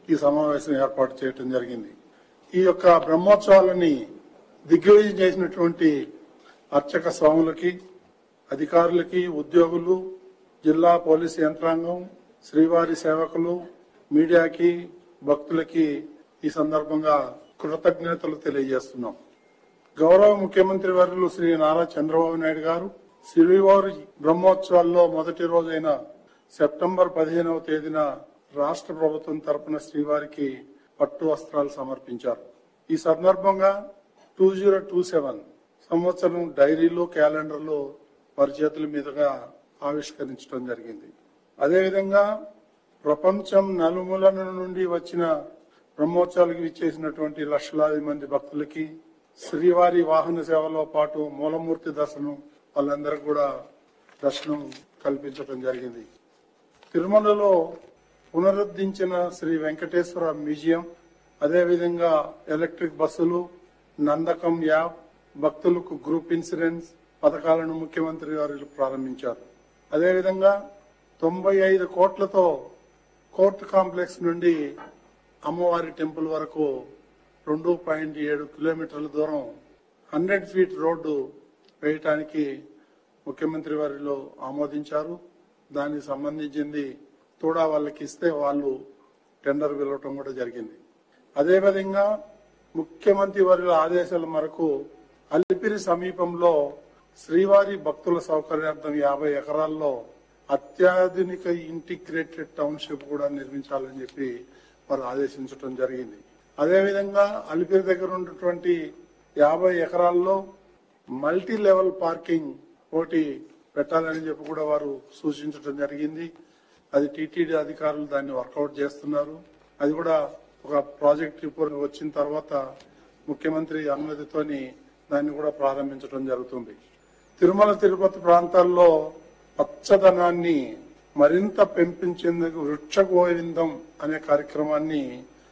ఈ సమావేశం ఏర్పాటు చేయడం జరిగింది ఈ యొక్క బ్రహ్మోత్సవాలని దిగ్విజయం చేసినటువంటి అర్చక స్వాములకి అధికారులకి ఉద్యోగులు జిల్లా పోలీసు యంత్రాంగం శ్రీవారి సేవకులు మీడియాకి భక్తులకి ఈ సందర్భంగా కృతజ్ఞతలు తెలియజేస్తున్నాం గౌరవ ముఖ్యమంత్రి వర్యులు శ్రీ నారా చంద్రబాబు నాయుడు గారు శ్రీవారి బ్రహ్మోత్సవాల్లో మొదటి రోజైన సెప్టెంబర్ పదిహేనవ తేదీన రాష్ట్ర ప్రభుత్వం తరపున శ్రీవారికి పట్టు వస్త్రాలు సమర్పించారు ఈ సందర్భంగా టూ జీరో టూ సెవెన్ సంవత్సరం డైరీలు క్యాలెండర్లు వారి చేతుల మీదుగా ఆవిష్కరించడం జరిగింది అదేవిధంగా ప్రపంచం నలుమూలల నుండి వచ్చిన బ్రహ్మోత్సవాలకు ఇచ్చేసినటువంటి లక్షలాది మంది భక్తులకి శ్రీవారి వాహన సేవలో పాటు మూలమూర్తి దర్శనం వాళ్ళందరికీ కూడా దర్శనం కల్పించడం జరిగింది తిరుమలలో పునరుద్ధరించిన శ్రీ వెంకటేశ్వర మ్యూజియం అదేవిధంగా ఎలక్ట్రిక్ బస్సులు నందకం యాప్ భక్తులకు గ్రూప్ ఇన్సూరెన్స్ పథకాలను ముఖ్యమంత్రి గారు ప్రారంభించారు అదేవిధంగా తొంభై ఐదు కోట్లతో కోర్టు కాంప్లెక్స్ నుండి అమ్మవారి టెంపుల్ వరకు రెండు పాయింట్ ఏడు కిలోమీటర్ల దూరం హండ్రెడ్ ఫీట్ రోడ్డు వేయటానికి ముఖ్యమంత్రి వారిలో ఆమోదించారు దానికి సంబంధించింది తోడా వాళ్ళకి ఇస్తే వాళ్ళు టెండర్ పిలవటం కూడా జరిగింది అదేవిధంగా ముఖ్యమంత్రి వారి ఆదేశాల మేరకు అలిపిరి సమీపంలో శ్రీవారి భక్తుల సౌకర్యార్థం యాభై ఎకరాల్లో అత్యాధునిక ఇంటిగ్రేటెడ్ టౌన్షిప్ కూడా నిర్మించాలని చెప్పి వారు ఆదేశించడం జరిగింది అదేవిధంగా అలిపిరి దగ్గర ఉన్నటువంటి యాభై ఎకరాల్లో మల్టీ లెవెల్ పార్కింగ్ ఒకటి పెట్టాలని చెప్పి కూడా వారు సూచించడం జరిగింది అది టీటీడీ అధికారులు దాన్ని వర్కౌట్ చేస్తున్నారు అది కూడా ఒక ప్రాజెక్ట్ రిపోర్ట్ వచ్చిన తర్వాత ముఖ్యమంత్రి అనుమతితోని దాన్ని కూడా ప్రారంభించడం జరుగుతుంది తిరుమల తిరుపతి ప్రాంతాల్లో పచ్చదనాన్ని మరింత పెంపించేందుకు వృక్ష గోవిందం అనే కార్యక్రమాన్ని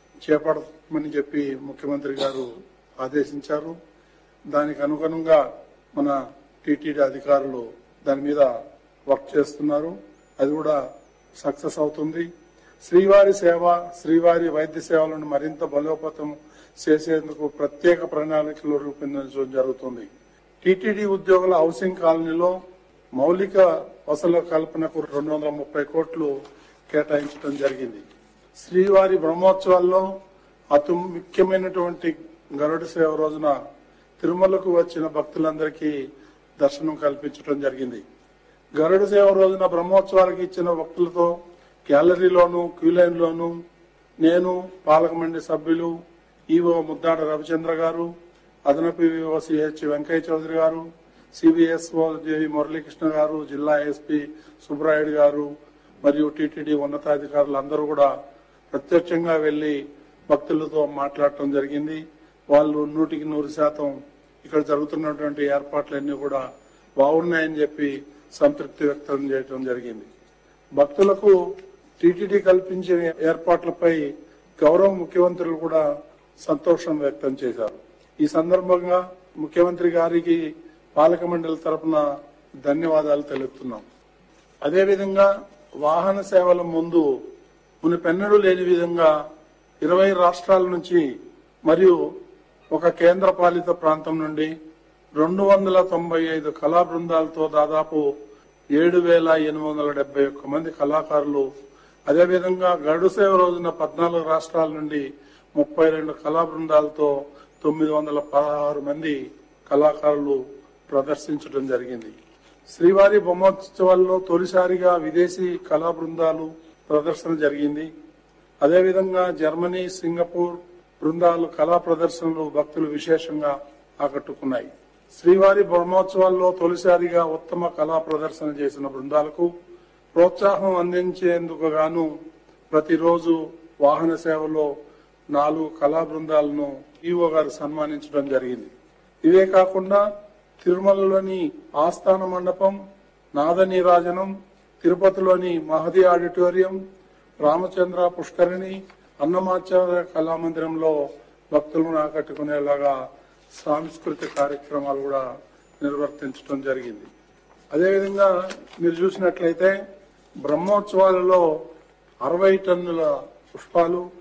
చేపడమని చెప్పి ముఖ్యమంత్రి గారు ఆదేశించారు దానికి అనుగుణంగా మన టీటీడీ అధికారులు దాని మీద వర్క్ చేస్తున్నారు అది కూడా సక్సెస్ అవుతుంది శ్రీవారి సేవ శ్రీవారి వైద్య సేవలను మరింత బలోపేతం చేసేందుకు ప్రత్యేక ప్రణాళికలు రూపొందించడం జరుగుతుంది టీటీడీ ఉద్యోగుల హౌసింగ్ కాలనీలో మౌలిక వసతుల కల్పనకు రెండు వందల ముప్పై కోట్లు కేటాయించడం జరిగింది శ్రీవారి బ్రహ్మోత్సవాల్లో అతి ముఖ్యమైనటువంటి గరుడ సేవ రోజున తిరుమలకు వచ్చిన భక్తులందరికీ దర్శనం కల్పించడం జరిగింది గరుడ సేవ రోజున బ్రహ్మోత్సవాలకు ఇచ్చిన భక్తులతో గ్యాలరీలోను క్యూ లైన్ లోను నేను పాలక మండలి సభ్యులు ఈవో ముద్దాడ రవిచంద్ర గారు అదనపు ఈవో సిహెచ్ వెంకయ్య చౌదరి గారు సిబిఎస్ఓ జేవి మురళీకృష్ణ గారు జిల్లా ఎస్పీ సుబ్రాయుడు గారు మరియు టీటీడీ ఉన్నతాధికారులు అందరూ కూడా ప్రత్యక్షంగా వెళ్లి భక్తులతో మాట్లాడటం జరిగింది వాళ్ళు నూటికి నూరు శాతం ఇక్కడ జరుగుతున్నటువంటి ఏర్పాట్లన్నీ కూడా బాగున్నాయని చెప్పి సంతృప్తి వ్యక్తం చేయడం జరిగింది భక్తులకు టీటీడీ కల్పించిన ఏర్పాట్లపై గౌరవ ముఖ్యమంత్రులు కూడా సంతోషం వ్యక్తం చేశారు ఈ సందర్భంగా ముఖ్యమంత్రి గారికి పాలక మండలి తరపున ధన్యవాదాలు తెలుపుతున్నాం అదేవిధంగా వాహన సేవల ముందు మునిపెన్నడూ లేని విధంగా ఇరవై రాష్ట్రాల నుంచి మరియు ఒక కేంద్ర పాలిత ప్రాంతం నుండి రెండు వందల తొంభై ఐదు కళా బృందాలతో దాదాపు ఏడు వేల ఎనిమిది వందల డెబ్బై ఒక్క మంది కళాకారులు అదేవిధంగా గరుడు సేవ రోజున పద్నాలుగు రాష్ట్రాల నుండి ముప్పై రెండు కళా బృందాలతో తొమ్మిది వందల పదహారు మంది కళాకారులు ప్రదర్శించడం జరిగింది శ్రీవారి బొమ్మోత్సవాల్లో తొలిసారిగా విదేశీ కళా బృందాలు ప్రదర్శన జరిగింది అదేవిధంగా జర్మనీ సింగపూర్ బృందాలు కళా ప్రదర్శనలు భక్తులు విశేషంగా ఆకట్టుకున్నాయి శ్రీవారి బ్రహ్మోత్సవాల్లో తొలిసారిగా ఉత్తమ కళా ప్రదర్శన చేసిన బృందాలకు ప్రోత్సాహం అందించేందుకు గాను ప్రతిరోజు వాహన సేవలో నాలుగు కళా బృందాలను ఈవో గారు సన్మానించడం జరిగింది ఇవే కాకుండా తిరుమలలోని ఆస్థాన మండపం నాద నీరాజనం తిరుపతిలోని మహది ఆడిటోరియం రామచంద్ర పుష్కరిణి అన్నమాచార్య కళామందిరంలో భక్తులను ఆకట్టుకునేలాగా సాంస్కృతిక కార్యక్రమాలు కూడా నిర్వర్తించడం జరిగింది అదేవిధంగా మీరు చూసినట్లయితే బ్రహ్మోత్సవాలలో అరవై టన్నుల పుష్పాలు